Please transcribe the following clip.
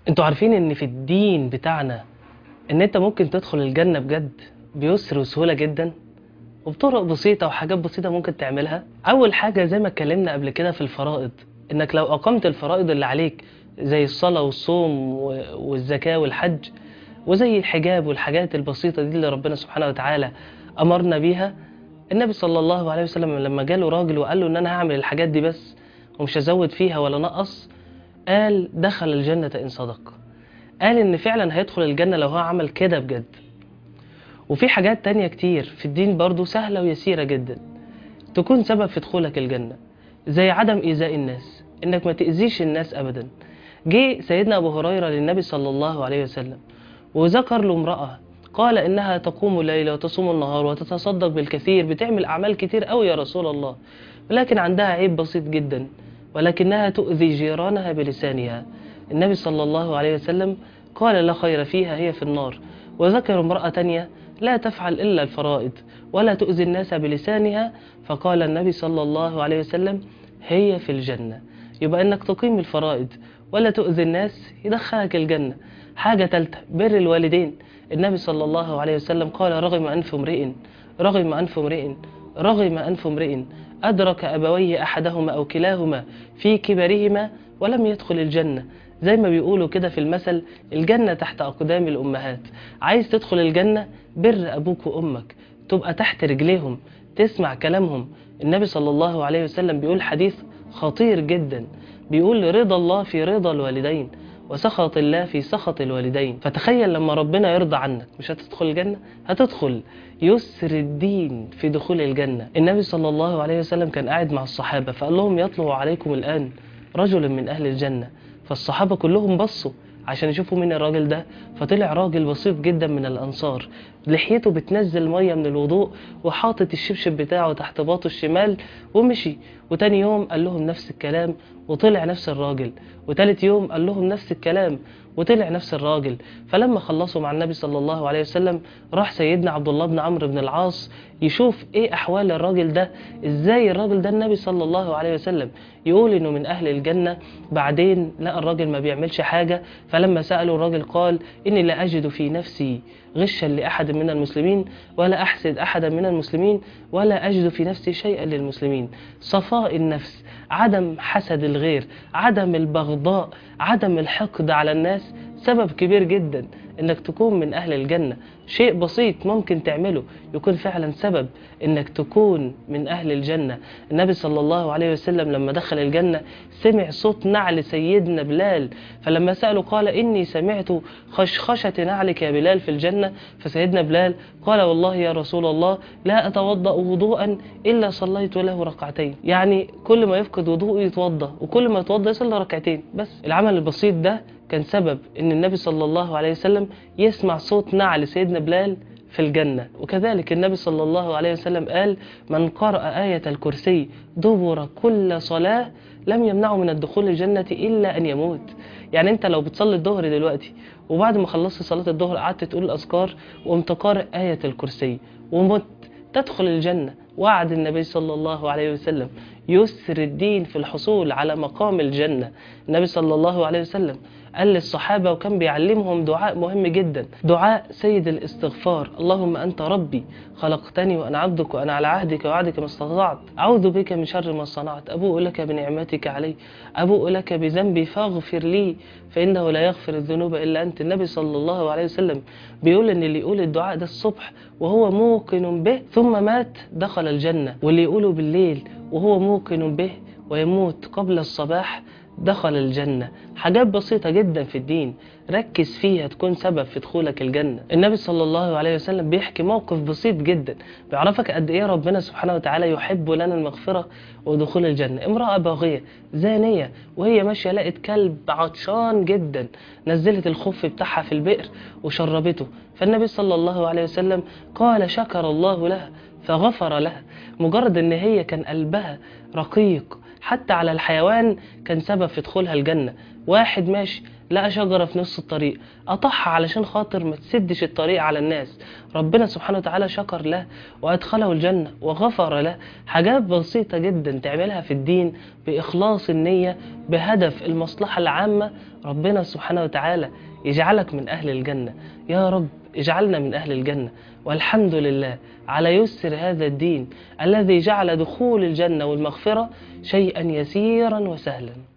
انتوا عارفين ان في الدين بتاعنا ان انت ممكن تدخل الجنة بجد بيسر وسهولة جدا وبطرق بسيطة وحاجات بسيطة ممكن تعملها اول حاجة زي ما اتكلمنا قبل كده في الفرائض انك لو اقمت الفرائض اللي عليك زي الصلاة والصوم و- والزكاة والحج وزي الحجاب والحاجات البسيطة دي اللي ربنا سبحانه وتعالى امرنا بيها النبي صلى الله عليه وسلم لما جاله راجل وقال له ان انا هعمل الحاجات دي بس ومش هزود فيها ولا نقص قال دخل الجنة إن صدق قال إن فعلا هيدخل الجنة لو هو عمل كده بجد وفي حاجات تانية كتير في الدين برضو سهلة ويسيرة جدا تكون سبب في دخولك الجنة زي عدم إيذاء الناس إنك ما تأذيش الناس أبدا جه سيدنا أبو هريرة للنبي صلى الله عليه وسلم وذكر له امرأة قال إنها تقوم الليل وتصوم النهار وتتصدق بالكثير بتعمل أعمال كتير أوي يا رسول الله ولكن عندها عيب بسيط جدا ولكنها تؤذي جيرانها بلسانها النبي صلى الله عليه وسلم قال لا خير فيها هي في النار وذكر امرأة تانية لا تفعل إلا الفرائض ولا تؤذي الناس بلسانها فقال النبي صلى الله عليه وسلم هي في الجنة يبقى إنك تقيم الفرائض ولا تؤذي الناس يدخلك الجنة حاجة تالتة بر الوالدين النبي صلى الله عليه وسلم قال رغم أنف امرئ رغم أنف امرئ رغم أنف امرئ أدرك أبويه أحدهما أو كلاهما في كبرهما ولم يدخل الجنة زي ما بيقولوا كده في المثل الجنة تحت أقدام الأمهات عايز تدخل الجنة بر أبوك وأمك تبقى تحت رجليهم تسمع كلامهم النبي صلى الله عليه وسلم بيقول حديث خطير جدا بيقول رضا الله في رضا الوالدين وسخط الله في سخط الوالدين فتخيل لما ربنا يرضى عنك مش هتدخل الجنة هتدخل يسر الدين في دخول الجنة النبي صلى الله عليه وسلم كان قاعد مع الصحابة فقال لهم يطلع عليكم الآن رجل من أهل الجنة فالصحابة كلهم بصوا عشان يشوفوا مين الراجل ده فطلع راجل بسيط جدا من الأنصار لحيته بتنزل مية من الوضوء وحاطط الشبشب بتاعه تحت باطه الشمال ومشي وتاني يوم قال لهم نفس الكلام وطلع نفس الراجل وتالت يوم قال لهم نفس الكلام وطلع نفس الراجل فلما خلصوا مع النبي صلى الله عليه وسلم راح سيدنا عبد الله بن عمرو بن العاص يشوف ايه احوال الراجل ده ازاي الراجل ده النبي صلى الله عليه وسلم يقول انه من اهل الجنة بعدين لقى الراجل ما بيعملش حاجة فلما سأله الراجل قال اني لا اجد في نفسي غشا لاحد من المسلمين ولا احسد احدا من المسلمين ولا اجد في نفسي شيئا للمسلمين صفاء النفس عدم حسد الغير عدم البغضاء عدم الحقد على الناس سبب كبير جدا انك تكون من اهل الجنة شيء بسيط ممكن تعمله يكون فعلا سبب انك تكون من اهل الجنة النبي صلى الله عليه وسلم لما دخل الجنة سمع صوت نعل سيدنا بلال فلما سأله قال اني سمعت خشخشة نعلك يا بلال في الجنة فسيدنا بلال قال والله يا رسول الله لا اتوضأ وضوءا الا صليت له ركعتين يعني كل ما يفقد وضوء يتوضأ وكل ما يتوضأ يصلي ركعتين بس العمل البسيط ده كان سبب ان النبي صلى الله عليه وسلم يسمع صوت نعل سيدنا بلال في الجنة وكذلك النبي صلى الله عليه وسلم قال من قرأ آية الكرسي دبر كل صلاة لم يمنعه من الدخول الجنة إلا أن يموت يعني أنت لو بتصلي الظهر دلوقتي وبعد ما خلصت صلاة الظهر قعدت تقول الأذكار وقمت قارئ آية الكرسي ومت تدخل الجنة وعد النبي صلى الله عليه وسلم يسر الدين في الحصول على مقام الجنة النبي صلى الله عليه وسلم قال للصحابة وكان بيعلمهم دعاء مهم جدا دعاء سيد الاستغفار اللهم أنت ربي خلقتني وأنا عبدك وأنا على عهدك ووعدك ما استطعت أعوذ بك من شر ما صنعت أبوء لك بنعمتك علي أبوء لك بذنبي فاغفر لي فإنه لا يغفر الذنوب إلا أنت النبي صلى الله عليه وسلم بيقول إن اللي يقول الدعاء ده الصبح وهو موقن به ثم مات دخل الجنة واللي يقوله بالليل وهو موقن به ويموت قبل الصباح دخل الجنة حاجات بسيطة جدا في الدين ركز فيها تكون سبب في دخولك الجنة النبي صلى الله عليه وسلم بيحكي موقف بسيط جدا بيعرفك قد ايه ربنا سبحانه وتعالى يحب لنا المغفرة ودخول الجنة امرأة باغية زانية وهي ماشية لقت كلب عطشان جدا نزلت الخف بتاعها في البئر وشربته فالنبي صلى الله عليه وسلم قال شكر الله لها فغفر لها مجرد ان هي كان قلبها رقيق حتى على الحيوان كان سبب في دخولها الجنة واحد ماشي لقى شجرة في نص الطريق قطعها علشان خاطر ما تسدش الطريق على الناس ربنا سبحانه وتعالى شكر له وأدخله الجنة وغفر له حاجات بسيطة جدا تعملها في الدين بإخلاص النية بهدف المصلحة العامة ربنا سبحانه وتعالى يجعلك من أهل الجنة يا رب اجعلنا من أهل الجنة والحمد لله على يسر هذا الدين الذي جعل دخول الجنة والمغفرة شيئا يسيرا وسهلا